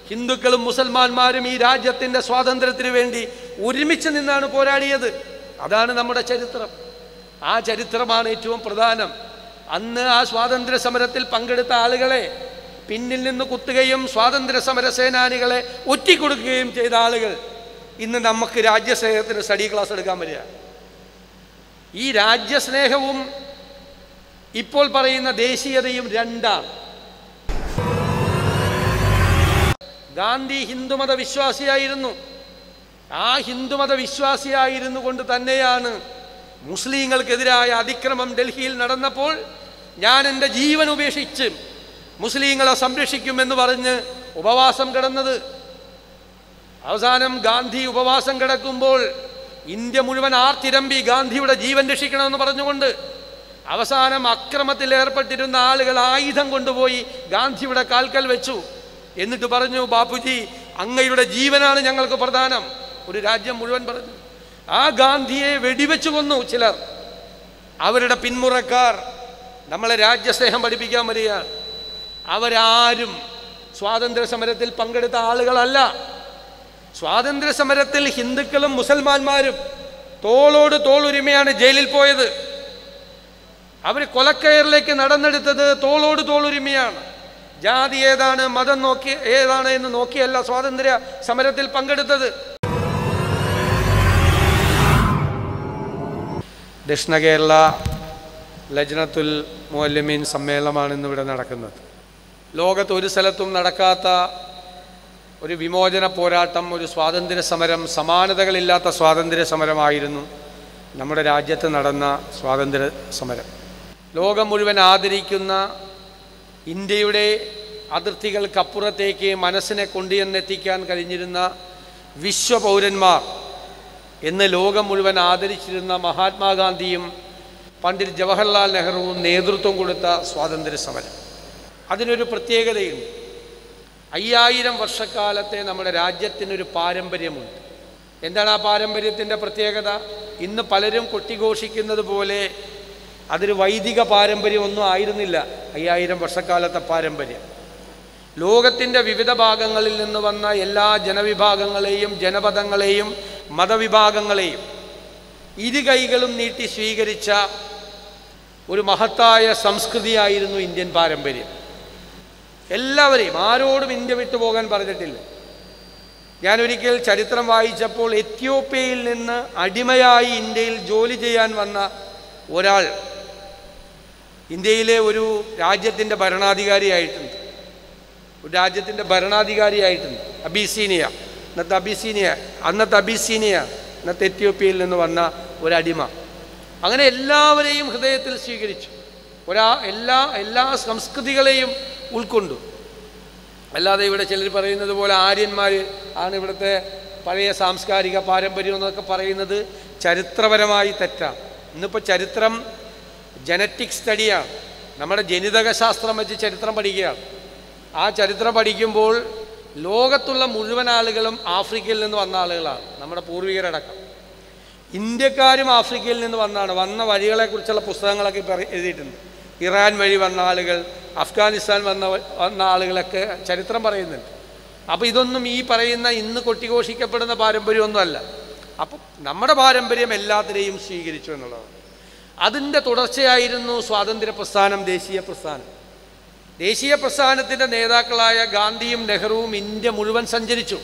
ഹിന്ദുക്കളും മുസൽമാന്മാരും ഈ രാജ്യത്തിൻ്റെ സ്വാതന്ത്ര്യത്തിന് വേണ്ടി ഒരുമിച്ച് നിന്നാണ് പോരാടിയത് അതാണ് നമ്മുടെ ചരിത്രം ആ ചരിത്രമാണ് ഏറ്റവും പ്രധാനം അന്ന് ആ സ്വാതന്ത്ര്യ സമരത്തിൽ പങ്കെടുത്ത ആളുകളെ പിന്നിൽ നിന്ന് കുത്തുകയും സ്വാതന്ത്ര്യ സമര സേനാനികളെ ഒറ്റിക്കൊടുക്കുകയും ചെയ്ത ആളുകൾ ഇന്ന് നമുക്ക് രാജ്യസ്നേഹത്തിന് സ്റ്റഡി ക്ലാസ് എടുക്കാൻ വരിക ഈ രാജ്യസ്നേഹവും ഇപ്പോൾ പറയുന്ന ദേശീയതയും രണ്ടാണ് ഗാന്ധി ഹിന്ദുമത വിശ്വാസിയായിരുന്നു ആ ഹിന്ദുമത വിശ്വാസിയായിരുന്നു കൊണ്ട് തന്നെയാണ് മുസ്ലിങ്ങൾക്കെതിരായ അതിക്രമം ഡൽഹിയിൽ നടന്നപ്പോൾ ഞാൻ എൻ്റെ ജീവൻ ഉപേക്ഷിച്ച് മുസ്ലിങ്ങളെ സംരക്ഷിക്കുമെന്ന് പറഞ്ഞ് ഉപവാസം കിടന്നത് അവസാനം ഗാന്ധി ഉപവാസം കിടക്കുമ്പോൾ ഇന്ത്യ മുഴുവൻ ആർത്തിരമ്പി ഗാന്ധിയുടെ ജീവൻ രക്ഷിക്കണമെന്ന് പറഞ്ഞുകൊണ്ട് അവസാനം അക്രമത്തിൽ ഏർപ്പെട്ടിരുന്ന ആളുകൾ ആയുധം കൊണ്ടുപോയി ഗാന്ധിയുടെ കാൽക്കൽ വെച്ചു എന്നിട്ട് പറഞ്ഞു ബാപ്പുജി അങ്ങയുടെ ജീവനാണ് ഞങ്ങൾക്ക് പ്രധാനം ഒരു രാജ്യം മുഴുവൻ പറഞ്ഞു ആ ഗാന്ധിയെ വെടിവെച്ചു കൊന്നു ചിലർ അവരുടെ പിന്മുറക്കാർ നമ്മളെ രാജ്യസ്നേഹം പഠിപ്പിക്കാൻ വരികയാണ് അവരാരും സ്വാതന്ത്ര്യ സമരത്തിൽ പങ്കെടുത്ത ആളുകളല്ല സ്വാതന്ത്ര്യ സമരത്തിൽ ഹിന്ദുക്കളും മുസൽമാന്മാരും തോളോട് തോളുരിമയാണ് ജയിലിൽ പോയത് അവർ കൊലക്കയറിലേക്ക് നടന്നെടുത്തത് തോളോട് തോളുരിമയാണ് ജാതി ഏതാണ് മതം നോക്കി ഏതാണ് എന്ന് നോക്കിയല്ല സ്വാതന്ത്ര്യ സമരത്തിൽ പങ്കെടുത്തത് ദക്ഷിണ കേരള ലജ്നത്തുൽ മുഅല്ലിമീൻ സമ്മേളനമാണ് ഇന്നിവിടെ നടക്കുന്നത് ലോകത്ത് ഒരു സ്ഥലത്തും നടക്കാത്ത ഒരു വിമോചന പോരാട്ടം ഒരു സ്വാതന്ത്ര്യ സമരം സമാനതകളില്ലാത്ത സ്വാതന്ത്ര്യ സമരമായിരുന്നു നമ്മുടെ രാജ്യത്ത് നടന്ന സ്വാതന്ത്ര്യ സമരം ലോകം മുഴുവൻ ആദരിക്കുന്ന ഇന്ത്യയുടെ അതിർത്തികൾക്കപ്പുറത്തേക്ക് മനസ്സിനെ കൊണ്ടുചെന്നെത്തിക്കാൻ കഴിഞ്ഞിരുന്ന വിശ്വപൗരന്മാർ എന്ന് ലോകം മുഴുവൻ ആദരിച്ചിരുന്ന മഹാത്മാഗാന്ധിയും പണ്ഡിറ്റ് ജവഹർലാൽ നെഹ്റുവും നേതൃത്വം കൊടുത്ത സ്വാതന്ത്ര്യ സമരം അതിനൊരു പ്രത്യേകതയുണ്ട് അയ്യായിരം വർഷക്കാലത്തെ നമ്മുടെ രാജ്യത്തിനൊരു പാരമ്പര്യമുണ്ട് എന്താണ് ആ പാരമ്പര്യത്തിൻ്റെ പ്രത്യേകത ഇന്ന് പലരും കൊട്ടിഘോഷിക്കുന്നത് പോലെ അതൊരു വൈദിക പാരമ്പര്യമൊന്നും ആയിരുന്നില്ല അയ്യായിരം വർഷക്കാലത്തെ പാരമ്പര്യം ലോകത്തിൻ്റെ വിവിധ ഭാഗങ്ങളിൽ നിന്ന് വന്ന എല്ലാ ജനവിഭാഗങ്ങളെയും ജനപദങ്ങളെയും മതവിഭാഗങ്ങളെയും ഇരു കൈകളും നീട്ടി സ്വീകരിച്ച ഒരു മഹത്തായ സംസ്കൃതിയായിരുന്നു ഇന്ത്യൻ പാരമ്പര്യം എല്ലാവരെയും ആരോടും ഇന്ത്യ വിട്ടു പോകാൻ പറഞ്ഞിട്ടില്ല ഞാനൊരിക്കൽ ചരിത്രം വായിച്ചപ്പോൾ എത്യോപ്യയിൽ നിന്ന് അടിമയായി ഇന്ത്യയിൽ ജോലി ചെയ്യാൻ വന്ന ഒരാൾ ഇന്ത്യയിലെ ഒരു രാജ്യത്തിൻ്റെ ഭരണാധികാരിയായിട്ടുണ്ട് ഒരു രാജ്യത്തിൻ്റെ ഭരണാധികാരിയായിട്ടുണ്ട് അബീസീനിയ ഇന്നത്തെ അബീസീനിയ അന്നത്തെ അബീസീനിയ ഇന്നത്തെ എത്യോപ്യയിൽ നിന്ന് വന്ന ഒരടിമ അങ്ങനെ എല്ലാവരെയും ഹൃദയത്തിൽ സ്വീകരിച്ചു ഒരാ എല്ലാ എല്ലാ സംസ്കൃതികളെയും ഉൾക്കൊണ്ടു അല്ലാതെ ഇവിടെ ചിലർ പറയുന്നത് പോലെ ആര്യന്മാർ ആണ് ഇവിടുത്തെ പഴയ സാംസ്കാരിക പാരമ്പര്യം എന്നൊക്കെ പറയുന്നത് ചരിത്രപരമായി തെറ്റാണ് ഇന്നിപ്പോൾ ചരിത്രം ജനറ്റിക് സ്റ്റഡിയാണ് നമ്മുടെ ജനിതക ശാസ്ത്രം വെച്ച് ചരിത്രം പഠിക്കുകയാണ് ആ ചരിത്രം പഠിക്കുമ്പോൾ ലോകത്തുള്ള മുഴുവൻ ആളുകളും ആഫ്രിക്കയിൽ നിന്ന് വന്ന ആളുകളാണ് നമ്മുടെ പൂർവികരടക്കം ഇന്ത്യക്കാരും ആഫ്രിക്കയിൽ നിന്ന് വന്നാണ് വന്ന വഴികളെക്കുറിച്ചുള്ള പുസ്തകങ്ങളൊക്കെ ഇപ്പോൾ എഴുതിയിട്ടുണ്ട് ഇറാൻ വഴി വന്ന ആളുകൾ അഫ്ഗാനിസ്ഥാൻ വന്ന വന്ന ആളുകളൊക്കെ ചരിത്രം പറയുന്നുണ്ട് അപ്പോൾ ഇതൊന്നും ഈ പറയുന്ന ഇന്ന് കൊട്ടിഘോഷിക്കപ്പെടുന്ന പാരമ്പര്യമൊന്നുമല്ല അപ്പം നമ്മുടെ പാരമ്പര്യം എല്ലാത്തിനെയും സ്വീകരിച്ചു എന്നുള്ളതാണ് അതിൻ്റെ തുടർച്ചയായിരുന്നു സ്വാതന്ത്ര്യ പ്രസ്ഥാനം ദേശീയ പ്രസ്ഥാനം ദേശീയ പ്രസ്ഥാനത്തിൻ്റെ നേതാക്കളായ ഗാന്ധിയും നെഹ്റുവും ഇന്ത്യ മുഴുവൻ സഞ്ചരിച്ചു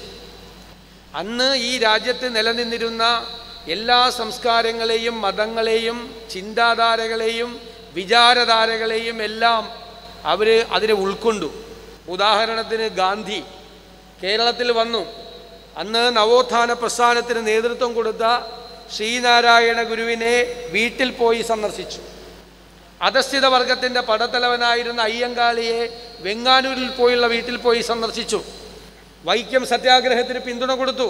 അന്ന് ഈ രാജ്യത്ത് നിലനിന്നിരുന്ന എല്ലാ സംസ്കാരങ്ങളെയും മതങ്ങളെയും ചിന്താധാരകളെയും വിചാരധാരകളെയും എല്ലാം അവർ അതിനെ ഉൾക്കൊണ്ടു ഉദാഹരണത്തിന് ഗാന്ധി കേരളത്തിൽ വന്നു അന്ന് നവോത്ഥാന പ്രസ്ഥാനത്തിന് നേതൃത്വം കൊടുത്ത ശ്രീനാരായണ ഗുരുവിനെ വീട്ടിൽ പോയി സന്ദർശിച്ചു അധസ്ഥിത വർഗത്തിൻ്റെ പടത്തലവനായിരുന്ന അയ്യങ്കാളിയെ വെങ്ങാനൂരിൽ പോയുള്ള വീട്ടിൽ പോയി സന്ദർശിച്ചു വൈക്കം സത്യാഗ്രഹത്തിന് പിന്തുണ കൊടുത്തു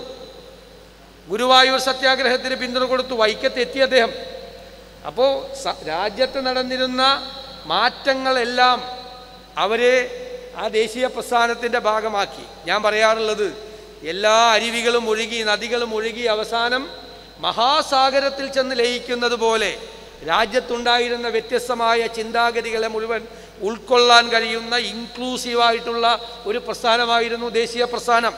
ഗുരുവായൂർ സത്യാഗ്രഹത്തിന് പിന്തുണ കൊടുത്തു വൈക്കത്ത് എത്തി അദ്ദേഹം അപ്പോൾ സ- രാജ്യത്ത് നടന്നിരുന്ന മാറ്റങ്ങളെല്ലാം അവരെ ആ ദേശീയ പ്രസ്ഥാനത്തിൻ്റെ ഭാഗമാക്കി ഞാൻ പറയാറുള്ളത് എല്ലാ അരുവികളും ഒഴുകി നദികളും ഒഴുകി അവസാനം മഹാസാഗരത്തിൽ ചെന്ന് ലയിക്കുന്നത് പോലെ രാജ്യത്തുണ്ടായിരുന്ന വ്യത്യസ്തമായ ചിന്താഗതികളെ മുഴുവൻ ഉൾക്കൊള്ളാൻ കഴിയുന്ന ഇൻക്ലൂസീവായിട്ടുള്ള ഒരു പ്രസ്ഥാനമായിരുന്നു ദേശീയ പ്രസ്ഥാനം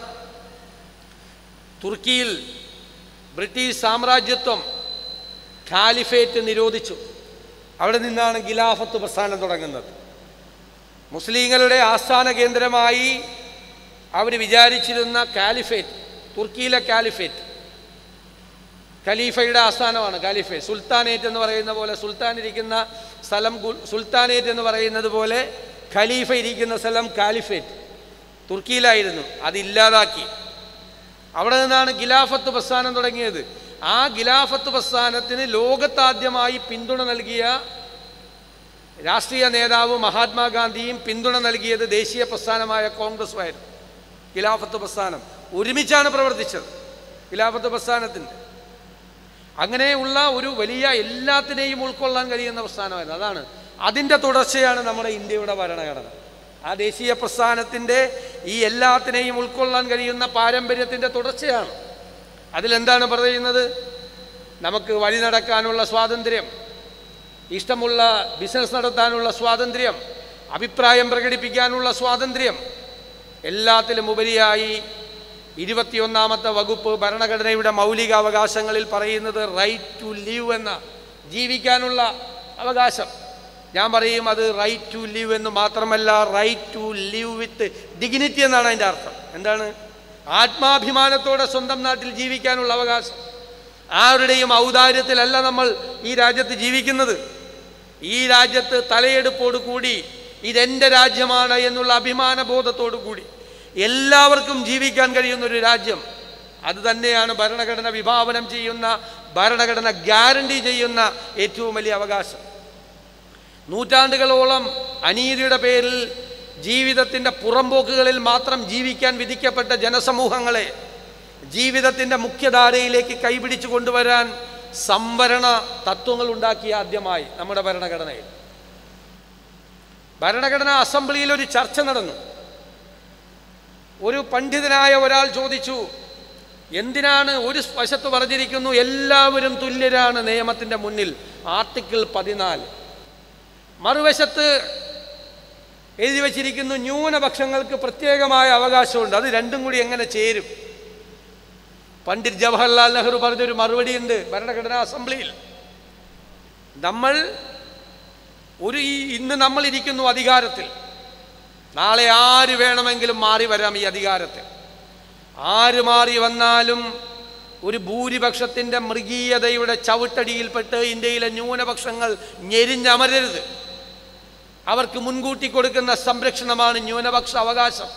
തുർക്കിയിൽ ബ്രിട്ടീഷ് സാമ്രാജ്യത്വം ഖാലിഫേറ്റ് നിരോധിച്ചു അവിടെ നിന്നാണ് ഖിലാഫത്ത് പ്രസ്ഥാനം തുടങ്ങുന്നത് മുസ്ലിങ്ങളുടെ ആസ്ഥാന കേന്ദ്രമായി അവർ വിചാരിച്ചിരുന്ന കാലിഫേറ്റ് തുർക്കിയിലെ കാലിഫേറ്റ് ഖലീഫയുടെ ആസ്ഥാനമാണ് കാലിഫേറ്റ് സുൽത്താനേറ്റ് എന്ന് പറയുന്ന പോലെ സുൽത്താൻ ഇരിക്കുന്ന സ്ഥലം ഗു- സുൽത്താനേറ്റ് എന്ന് പറയുന്നത് പോലെ ഖലീഫ ഇരിക്കുന്ന സ്ഥലം കാലിഫേറ്റ് തുർക്കിയിലായിരുന്നു അതില്ലാതാക്കി അവിടെ നിന്നാണ് ഖിലാഫത്ത് പ്രസ്ഥാനം തുടങ്ങിയത് ആ ഖിലാഫത്ത് പ്രസ്ഥാനത്തിന് ലോകത്താദ്യമായി പിന്തുണ നൽകിയ രാഷ്ട്രീയ നേതാവ് മഹാത്മാഗാന്ധിയും പിന്തുണ നൽകിയത് ദേശീയ പ്രസ്ഥാനമായ കോൺഗ്രസുമായിരുന്നു ഖിലാഫത്ത് പ്രസ്ഥാനം ഒരുമിച്ചാണ് പ്രവർത്തിച്ചത് ഖിലാഫത്ത് പ്രസ്ഥാനത്തിൻ്റെ അങ്ങനെയുള്ള ഒരു വലിയ എല്ലാത്തിനെയും ഉൾക്കൊള്ളാൻ കഴിയുന്ന പ്രസ്ഥാനമായിരുന്നു അതാണ് അതിൻ്റെ തുടർച്ചയാണ് നമ്മുടെ ഇന്ത്യയുടെ ഭരണഘടന ആ ദേശീയ പ്രസ്ഥാനത്തിൻ്റെ ഈ എല്ലാത്തിനെയും ഉൾക്കൊള്ളാൻ കഴിയുന്ന പാരമ്പര്യത്തിൻ്റെ തുടർച്ചയാണ് അതിലെന്താണ് പറയുന്നത് നമുക്ക് വഴി നടക്കാനുള്ള സ്വാതന്ത്ര്യം ഇഷ്ടമുള്ള ബിസിനസ് നടത്താനുള്ള സ്വാതന്ത്ര്യം അഭിപ്രായം പ്രകടിപ്പിക്കാനുള്ള സ്വാതന്ത്ര്യം എല്ലാത്തിലും ഉപരിയായി ഇരുപത്തിയൊന്നാമത്തെ വകുപ്പ് ഭരണഘടനയുടെ മൗലിക അവകാശങ്ങളിൽ പറയുന്നത് റൈറ്റ് ടു ലിവ് എന്ന ജീവിക്കാനുള്ള അവകാശം ഞാൻ പറയും അത് റൈറ്റ് ടു ലിവ് എന്ന് മാത്രമല്ല right to live with dignity എന്നാണ് അതിൻ്റെ അർത്ഥം എന്താണ് ആത്മാഭിമാനത്തോടെ സ്വന്തം നാട്ടിൽ ജീവിക്കാനുള്ള അവകാശം ആരുടെയും ഔദാര്യത്തിലല്ല നമ്മൾ ഈ രാജ്യത്ത് ജീവിക്കുന്നത് ഈ രാജ്യത്ത് തലയെടുപ്പോടു കൂടി ഇതെൻ്റെ രാജ്യമാണ് എന്നുള്ള അഭിമാന ബോധത്തോടു കൂടി എല്ലാവർക്കും ജീവിക്കാൻ കഴിയുന്ന ഒരു രാജ്യം അത് തന്നെയാണ് ഭരണഘടന വിഭാവനം ചെയ്യുന്ന ഭരണഘടന ഗ്യാരണ്ടി ചെയ്യുന്ന ഏറ്റവും വലിയ അവകാശം നൂറ്റാണ്ടുകളോളം അനീതിയുടെ പേരിൽ ജീവിതത്തിൻ്റെ പുറംപോക്കുകളിൽ മാത്രം ജീവിക്കാൻ വിധിക്കപ്പെട്ട ജനസമൂഹങ്ങളെ ജീവിതത്തിൻ്റെ മുഖ്യധാരയിലേക്ക് കൈപിടിച്ചു കൊണ്ടുവരാൻ സംവരണ തത്വങ്ങൾ ഉണ്ടാക്കിയ ആദ്യമായി നമ്മുടെ ഭരണഘടനയിൽ ഭരണഘടനാ അസംബ്ലിയിൽ ഒരു ചർച്ച നടന്നു ഒരു പണ്ഡിതനായ ഒരാൾ ചോദിച്ചു എന്തിനാണ് ഒരു വശത്ത് പറഞ്ഞിരിക്കുന്നു എല്ലാവരും തുല്യരാണ് നിയമത്തിൻ്റെ മുന്നിൽ ആർട്ടിക്കിൾ പതിനാല് മറുവശത്ത് എഴുതി വച്ചിരിക്കുന്നു ന്യൂനപക്ഷങ്ങൾക്ക് പ്രത്യേകമായ അവകാശമുണ്ട് അത് രണ്ടും കൂടി എങ്ങനെ ചേരും പണ്ഡിറ്റ് ജവഹർലാൽ നെഹ്റു പറഞ്ഞൊരു മറുപടിയുണ്ട് ഭരണഘടനാ അസംബ്ലിയിൽ നമ്മൾ ഒരു ഈ ഇന്ന് നമ്മൾ ഇരിക്കുന്നു അധികാരത്തിൽ നാളെ ആര് വേണമെങ്കിലും മാറി വരാം ഈ അധികാരത്തിൽ ആര് മാറി വന്നാലും ഒരു ഭൂരിപക്ഷത്തിൻ്റെ മൃഗീയതയുടെ ചവിട്ടടിയിൽപ്പെട്ട് ഇന്ത്യയിലെ ന്യൂനപക്ഷങ്ങൾ ഞെരിഞ്ഞമരരുത് അവർക്ക് മുൻകൂട്ടി കൊടുക്കുന്ന സംരക്ഷണമാണ് ന്യൂനപക്ഷ അവകാശം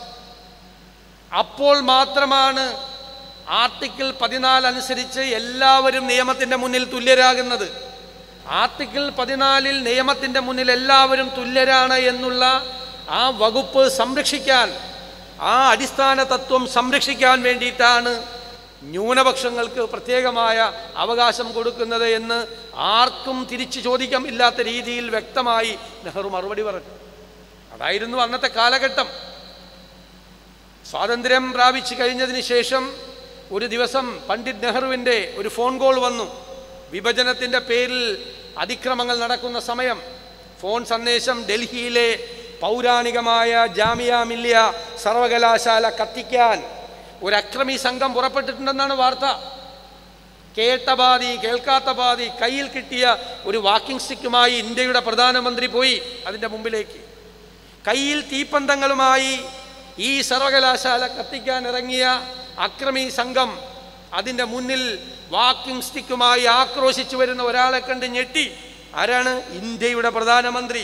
അപ്പോൾ മാത്രമാണ് ആർട്ടിക്കിൾ പതിനാല് അനുസരിച്ച് എല്ലാവരും നിയമത്തിൻ്റെ മുന്നിൽ തുല്യരാകുന്നത് ആർട്ടിക്കിൾ പതിനാലിൽ നിയമത്തിൻ്റെ മുന്നിൽ എല്ലാവരും തുല്യരാണ് എന്നുള്ള ആ വകുപ്പ് സംരക്ഷിക്കാൻ ആ അടിസ്ഥാന തത്വം സംരക്ഷിക്കാൻ വേണ്ടിയിട്ടാണ് ന്യൂനപക്ഷങ്ങൾക്ക് പ്രത്യേകമായ അവകാശം കൊടുക്കുന്നത് എന്ന് ആർക്കും തിരിച്ചു ചോദിക്കാൻ ഇല്ലാത്ത രീതിയിൽ വ്യക്തമായി നെഹ്റു മറുപടി പറഞ്ഞു അതായിരുന്നു അന്നത്തെ കാലഘട്ടം സ്വാതന്ത്ര്യം പ്രാപിച്ചു കഴിഞ്ഞതിന് ശേഷം ഒരു ദിവസം പണ്ഡിറ്റ് നെഹ്റുവിൻ്റെ ഒരു ഫോൺ കോൾ വന്നു വിഭജനത്തിൻ്റെ പേരിൽ അതിക്രമങ്ങൾ നടക്കുന്ന സമയം ഫോൺ സന്ദേശം ഡൽഹിയിലെ പൗരാണികമായ ജാമിയ മില്ലിയ സർവകലാശാല കത്തിക്കാൻ ഒരു അക്രമി സംഘം പുറപ്പെട്ടിട്ടുണ്ടെന്നാണ് വാർത്ത കേട്ട പാതി കേൾക്കാത്ത പാതി കയ്യിൽ കിട്ടിയ ഒരു വാക്കിംഗ് സ്റ്റിക്കുമായി ഇന്ത്യയുടെ പ്രധാനമന്ത്രി പോയി അതിൻ്റെ മുമ്പിലേക്ക് കയ്യിൽ തീപ്പന്തങ്ങളുമായി ഈ സർവകലാശാല കത്തിക്കാൻ ഇറങ്ങിയ അക്രമി സംഘം അതിൻ്റെ മുന്നിൽ വാക്കിംഗ് സ്റ്റിക്കുമായി ആക്രോശിച്ചു വരുന്ന ഒരാളെ കണ്ട് ഞെട്ടി ആരാണ് ഇന്ത്യയുടെ പ്രധാനമന്ത്രി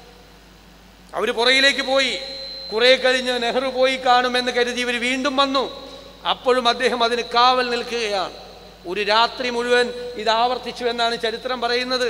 അവർ പുറകിലേക്ക് പോയി കുറെ കഴിഞ്ഞ് നെഹ്റു പോയി കാണുമെന്ന് കരുതി ഇവർ വീണ്ടും വന്നു അപ്പോഴും അദ്ദേഹം അതിന് കാവൽ നിൽക്കുകയാണ് ഒരു രാത്രി മുഴുവൻ ഇത് ആവർത്തിച്ചു എന്നാണ് ചരിത്രം പറയുന്നത്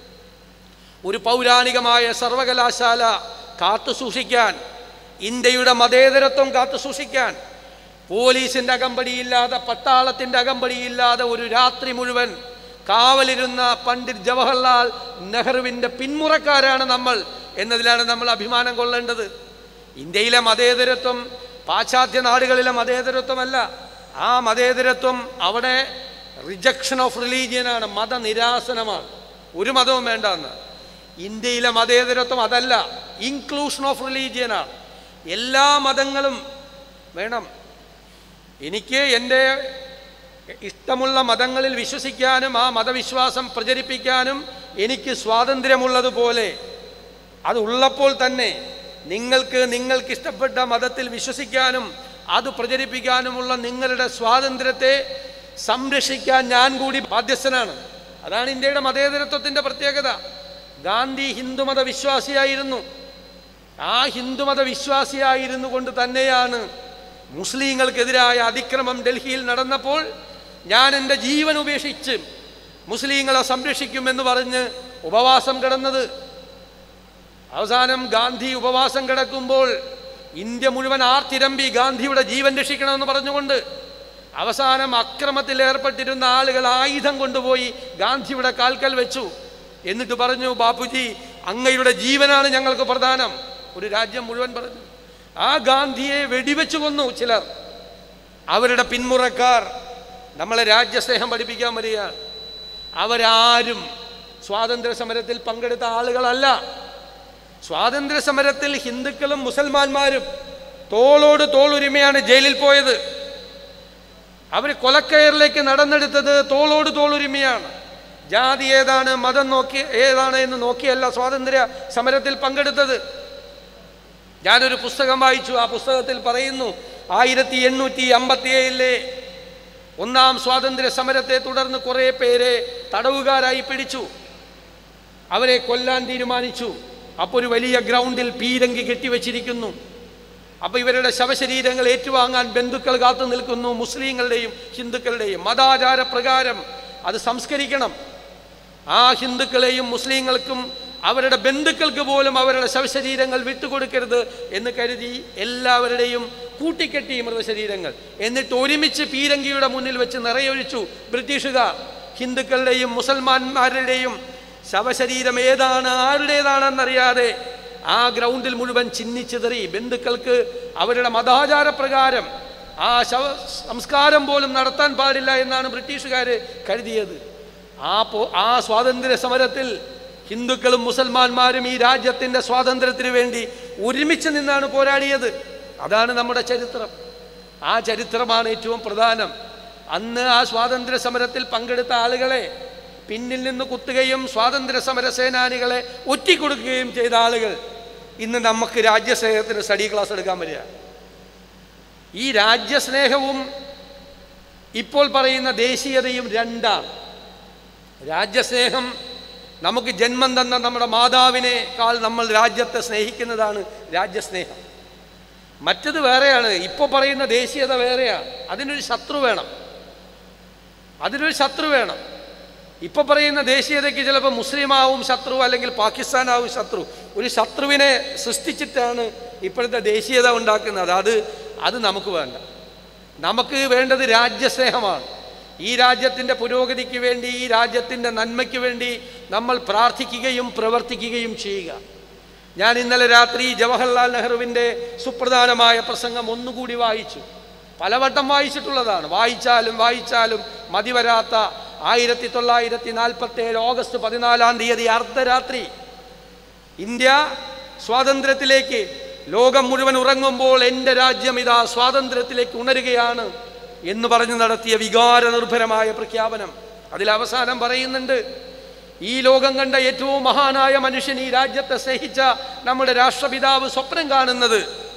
ഒരു പൗരാണികമായ സർവകലാശാല കാത്തു സൂക്ഷിക്കാൻ ഇന്ത്യയുടെ മതേതരത്വം കാത്തു സൂക്ഷിക്കാൻ പോലീസിൻ്റെ അകമ്പടിയില്ലാതെ പട്ടാളത്തിൻ്റെ അകമ്പടിയില്ലാതെ ഒരു രാത്രി മുഴുവൻ കാവലിരുന്ന പണ്ഡിറ്റ് ജവഹർലാൽ നെഹ്റുവിൻ്റെ പിന്മുറക്കാരാണ് നമ്മൾ എന്നതിലാണ് നമ്മൾ അഭിമാനം കൊള്ളേണ്ടത് ഇന്ത്യയിലെ മതേതരത്വം പാശ്ചാത്യ നാടുകളിലെ മതേതരത്വമല്ല ആ മതേതരത്വം അവിടെ റിജക്ഷൻ ഓഫ് റിലീജിയനാണ് മതനിരാസനമാണ് ഒരു മതവും വേണ്ട എന്ന് ഇന്ത്യയിലെ മതേതരത്വം അതല്ല ഇൻക്ലൂഷൻ ഓഫ് റിലീജിയനാണ് എല്ലാ മതങ്ങളും വേണം എനിക്ക് എൻ്റെ ഇഷ്ടമുള്ള മതങ്ങളിൽ വിശ്വസിക്കാനും ആ മതവിശ്വാസം പ്രചരിപ്പിക്കാനും എനിക്ക് സ്വാതന്ത്ര്യമുള്ളതുപോലെ അത് ഉള്ളപ്പോൾ തന്നെ നിങ്ങൾക്ക് നിങ്ങൾക്ക് ഇഷ്ടപ്പെട്ട മതത്തിൽ വിശ്വസിക്കാനും അത് പ്രചരിപ്പിക്കാനുമുള്ള നിങ്ങളുടെ സ്വാതന്ത്ര്യത്തെ സംരക്ഷിക്കാൻ ഞാൻ കൂടി ബാധ്യസ്ഥനാണ് അതാണ് ഇന്ത്യയുടെ മതേതരത്വത്തിൻ്റെ പ്രത്യേകത ഗാന്ധി ഹിന്ദുമത വിശ്വാസിയായിരുന്നു ആ ഹിന്ദുമത വിശ്വാസിയായിരുന്നു കൊണ്ട് തന്നെയാണ് മുസ്ലിങ്ങൾക്കെതിരായ അതിക്രമം ഡൽഹിയിൽ നടന്നപ്പോൾ ഞാൻ എൻ്റെ ജീവൻ ഉപേക്ഷിച്ച് മുസ്ലിങ്ങളെ സംരക്ഷിക്കുമെന്ന് പറഞ്ഞ് ഉപവാസം കിടന്നത് അവസാനം ഗാന്ധി ഉപവാസം കിടക്കുമ്പോൾ ഇന്ത്യ മുഴുവൻ ആർത്തിരമ്പി ഗാന്ധിയുടെ ജീവൻ രക്ഷിക്കണമെന്ന് പറഞ്ഞുകൊണ്ട് അവസാനം അക്രമത്തിൽ ഏർപ്പെട്ടിരുന്ന ആളുകൾ ആയുധം കൊണ്ടുപോയി ഗാന്ധിയുടെ കാൽക്കൽ വെച്ചു എന്നിട്ട് പറഞ്ഞു ബാപ്പുജി അങ്ങയുടെ ജീവനാണ് ഞങ്ങൾക്ക് പ്രധാനം ഒരു രാജ്യം മുഴുവൻ പറഞ്ഞു ആ ഗാന്ധിയെ വെടിവെച്ചു കൊന്നു ചിലർ അവരുടെ പിന്മുറക്കാർ നമ്മളെ രാജ്യസ്നേഹം പഠിപ്പിക്കാൻ വരികയാണ് അവരാരും സ്വാതന്ത്ര്യ സമരത്തിൽ പങ്കെടുത്ത ആളുകളല്ല സ്വാതന്ത്ര്യ സമരത്തിൽ ഹിന്ദുക്കളും മുസൽമാന്മാരും തോളോട് തോളുരിമയാണ് ജയിലിൽ പോയത് അവർ കൊലക്കയറിലേക്ക് നടന്നെടുത്തത് തോളോട് തോളുരിമയാണ് ജാതി ഏതാണ് മതം നോക്കി ഏതാണ് എന്ന് നോക്കിയല്ല സ്വാതന്ത്ര്യ സമരത്തിൽ പങ്കെടുത്തത് ഞാനൊരു പുസ്തകം വായിച്ചു ആ പുസ്തകത്തിൽ പറയുന്നു ആയിരത്തി എണ്ണൂറ്റി അമ്പത്തി ഏഴിലെ ഒന്നാം സ്വാതന്ത്ര്യ സമരത്തെ തുടർന്ന് കുറേ പേരെ തടവുകാരായി പിടിച്ചു അവരെ കൊല്ലാൻ തീരുമാനിച്ചു അപ്പോൾ ഒരു വലിയ ഗ്രൗണ്ടിൽ പീരങ്കി കെട്ടിവെച്ചിരിക്കുന്നു അപ്പോൾ ഇവരുടെ ശവശരീരങ്ങൾ ഏറ്റുവാങ്ങാൻ ബന്ധുക്കൾ കാത്തു നിൽക്കുന്നു മുസ്ലിങ്ങളുടെയും ഹിന്ദുക്കളുടെയും മതാചാര പ്രകാരം അത് സംസ്കരിക്കണം ആ ഹിന്ദുക്കളെയും മുസ്ലിങ്ങൾക്കും അവരുടെ ബന്ധുക്കൾക്ക് പോലും അവരുടെ ശവശരീരങ്ങൾ വിട്ടുകൊടുക്കരുത് എന്ന് കരുതി എല്ലാവരുടെയും കൂട്ടിക്കെട്ടി മൃതശരീരങ്ങൾ എന്നിട്ട് ഒരുമിച്ച് പീരങ്കിയുടെ മുന്നിൽ വെച്ച് നിറയൊഴിച്ചു ബ്രിട്ടീഷുകാർ ഹിന്ദുക്കളുടെയും മുസൽമാന്മാരുടെയും ശവശരീരം ഏതാണ് ആരുടേതാണെന്നറിയാതെ ആ ഗ്രൗണ്ടിൽ മുഴുവൻ ചിന്നിച്ചിതറി ബന്ധുക്കൾക്ക് അവരുടെ മതാചാര പ്രകാരം ആ ശവ സംസ്കാരം പോലും നടത്താൻ പാടില്ല എന്നാണ് ബ്രിട്ടീഷുകാർ കരുതിയത് ആ പോ ആ സ്വാതന്ത്ര്യ സമരത്തിൽ ഹിന്ദുക്കളും മുസൽമാന്മാരും ഈ രാജ്യത്തിൻ്റെ സ്വാതന്ത്ര്യത്തിന് വേണ്ടി ഒരുമിച്ച് നിന്നാണ് പോരാടിയത് അതാണ് നമ്മുടെ ചരിത്രം ആ ചരിത്രമാണ് ഏറ്റവും പ്രധാനം അന്ന് ആ സ്വാതന്ത്ര്യ സമരത്തിൽ പങ്കെടുത്ത ആളുകളെ പിന്നിൽ നിന്ന് കുത്തുകയും സ്വാതന്ത്ര്യ സമര സേനാനികളെ ഒറ്റിക്കൊടുക്കുകയും ചെയ്ത ആളുകൾ ഇന്ന് നമുക്ക് രാജ്യസ്നേഹത്തിന് സ്റ്റഡി ക്ലാസ് എടുക്കാൻ വരിക ഈ രാജ്യസ്നേഹവും ഇപ്പോൾ പറയുന്ന ദേശീയതയും രണ്ടാണ് രാജ്യസ്നേഹം നമുക്ക് ജന്മം തന്ന നമ്മുടെ മാതാവിനേക്കാൾ നമ്മൾ രാജ്യത്തെ സ്നേഹിക്കുന്നതാണ് രാജ്യസ്നേഹം മറ്റത് വേറെയാണ് ഇപ്പോൾ പറയുന്ന ദേശീയത വേറെയാണ് അതിനൊരു ശത്രു വേണം അതിനൊരു ശത്രു വേണം ഇപ്പൊ പറയുന്ന ദേശീയതയ്ക്ക് ചിലപ്പോൾ മുസ്ലിമാവും ശത്രു അല്ലെങ്കിൽ പാകിസ്ഥാനാവും ശത്രു ഒരു ശത്രുവിനെ സൃഷ്ടിച്ചിട്ടാണ് ഇപ്പോഴത്തെ ദേശീയത ഉണ്ടാക്കുന്നത് അത് അത് നമുക്ക് വേണ്ട നമുക്ക് വേണ്ടത് രാജ്യസ്നേഹമാണ് ഈ രാജ്യത്തിൻ്റെ പുരോഗതിക്ക് വേണ്ടി ഈ രാജ്യത്തിൻ്റെ നന്മയ്ക്ക് വേണ്ടി നമ്മൾ പ്രാർത്ഥിക്കുകയും പ്രവർത്തിക്കുകയും ചെയ്യുക ഞാൻ ഇന്നലെ രാത്രി ജവഹർലാൽ നെഹ്റുവിൻ്റെ സുപ്രധാനമായ പ്രസംഗം ഒന്നുകൂടി വായിച്ചു പലവട്ടം വായിച്ചിട്ടുള്ളതാണ് വായിച്ചാലും വായിച്ചാലും മതിവരാത്ത ആയിരത്തി തൊള്ളായിരത്തി നാൽപ്പത്തി ഏഴ് ഓഗസ്റ്റ് പതിനാലാം തീയതി അർദ്ധരാത്രി ഇന്ത്യ സ്വാതന്ത്ര്യത്തിലേക്ക് ലോകം മുഴുവൻ ഉറങ്ങുമ്പോൾ എൻ്റെ രാജ്യം ഇതാ സ്വാതന്ത്ര്യത്തിലേക്ക് ഉണരുകയാണ് എന്ന് പറഞ്ഞു നടത്തിയ വികാര നിർഭരമായ പ്രഖ്യാപനം അതിൽ അവസാനം പറയുന്നുണ്ട് ഈ ലോകം കണ്ട ഏറ്റവും മഹാനായ മനുഷ്യൻ ഈ രാജ്യത്തെ സ്നേഹിച്ച നമ്മുടെ രാഷ്ട്രപിതാവ് സ്വപ്നം കാണുന്നത്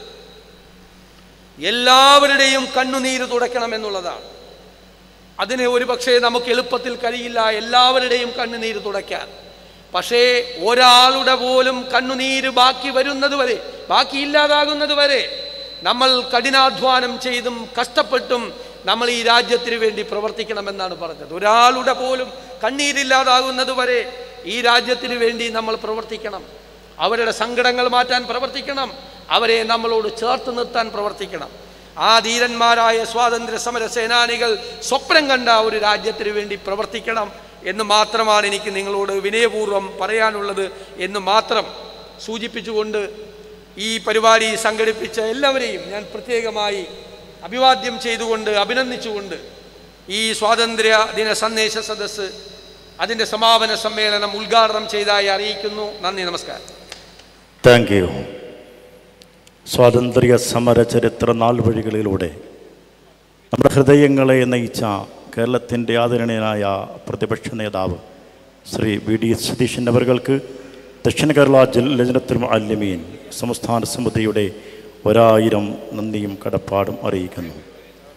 എല്ലാവരുടെയും കണ്ണുനീര് തുടയ്ക്കണം എന്നുള്ളതാണ് അതിന് ഒരുപക്ഷെ നമുക്ക് എളുപ്പത്തിൽ കഴിയില്ല എല്ലാവരുടെയും കണ്ണുനീര് തുടയ്ക്കാൻ പക്ഷേ ഒരാളുടെ പോലും കണ്ണുനീര് ബാക്കി വരുന്നത് വരെ ബാക്കി ഇല്ലാതാകുന്നത് വരെ നമ്മൾ കഠിനാധ്വാനം ചെയ്തും കഷ്ടപ്പെട്ടും നമ്മൾ ഈ രാജ്യത്തിന് വേണ്ടി പ്രവർത്തിക്കണമെന്നാണ് പറഞ്ഞത് ഒരാളുടെ പോലും കണ്ണീരില്ലാതാകുന്നത് വരെ ഈ രാജ്യത്തിന് വേണ്ടി നമ്മൾ പ്രവർത്തിക്കണം അവരുടെ സങ്കടങ്ങൾ മാറ്റാൻ പ്രവർത്തിക്കണം അവരെ നമ്മളോട് ചേർത്ത് നിർത്താൻ പ്രവർത്തിക്കണം ആ ധീരന്മാരായ സ്വാതന്ത്ര്യ സമര സേനാനികൾ സ്വപ്നം കണ്ട ഒരു രാജ്യത്തിന് വേണ്ടി പ്രവർത്തിക്കണം എന്ന് മാത്രമാണ് എനിക്ക് നിങ്ങളോട് വിനയപൂർവ്വം പറയാനുള്ളത് എന്ന് മാത്രം സൂചിപ്പിച്ചുകൊണ്ട് ഈ പരിപാടി സംഘടിപ്പിച്ച എല്ലാവരെയും ഞാൻ പ്രത്യേകമായി അഭിവാദ്യം ചെയ്തുകൊണ്ട് അഭിനന്ദിച്ചുകൊണ്ട് ഈ സ്വാതന്ത്ര്യ ദിന സന്ദേശ സദസ്സ് അതിൻ്റെ സമാപന സമ്മേളനം ഉദ്ഘാടനം ചെയ്തതായി അറിയിക്കുന്നു നന്ദി നമസ്കാരം താങ്ക് യു സ്വാതന്ത്ര്യ സമര ചരിത്ര നാൾവഴികളിലൂടെ നമ്മുടെ ഹൃദയങ്ങളെ നയിച്ച കേരളത്തിൻ്റെ ആദരണീയനായ പ്രതിപക്ഷ നേതാവ് ശ്രീ വി ഡി സതീശൻ അവർക്ക് ദക്ഷിണ കേരള ജില്ല ലജനത്തുൽ അല്യമീൻ സംസ്ഥാന സമിതിയുടെ ഒരായിരം നന്ദിയും കടപ്പാടും അറിയിക്കുന്നു